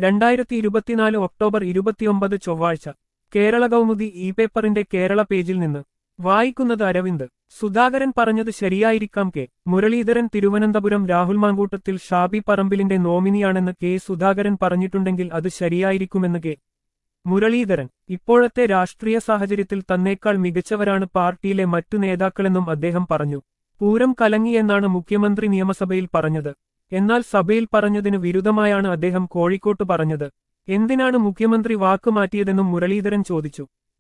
രണ്ടായിരത്തി ഇരുപത്തിനാല് ഒക്ടോബർ ഇരുപത്തിയൊമ്പത് ചൊവ്വാഴ്ച കേരള കൗമുദി ഇ പേപ്പറിന്റെ കേരള പേജിൽ നിന്ന് വായിക്കുന്നത് അരവിന്ദ് സുധാകരൻ പറഞ്ഞത് ശരിയായിരിക്കാം കെ മുരളീധരൻ തിരുവനന്തപുരം രാഹുൽ മാങ്കൂട്ടത്തിൽ ഷാബി പറമ്പിലിന്റെ നോമിനിയാണെന്ന് കെ സുധാകരൻ പറഞ്ഞിട്ടുണ്ടെങ്കിൽ അത് ശരിയായിരിക്കുമെന്ന് കെ മുരളീധരൻ ഇപ്പോഴത്തെ രാഷ്ട്രീയ സാഹചര്യത്തിൽ തന്നേക്കാൾ മികച്ചവരാണ് പാർട്ടിയിലെ മറ്റു നേതാക്കളെന്നും അദ്ദേഹം പറഞ്ഞു പൂരം കലങ്ങിയെന്നാണ് മുഖ്യമന്ത്രി നിയമസഭയിൽ പറഞ്ഞത് എന്നാൽ സഭയിൽ പറഞ്ഞതിന് വിരുദ്ധമായാണ് അദ്ദേഹം കോഴിക്കോട്ട് പറഞ്ഞത് എന്തിനാണ് മുഖ്യമന്ത്രി വാക്ക് മാറ്റിയതെന്നും മുരളീധരൻ ചോദിച്ചു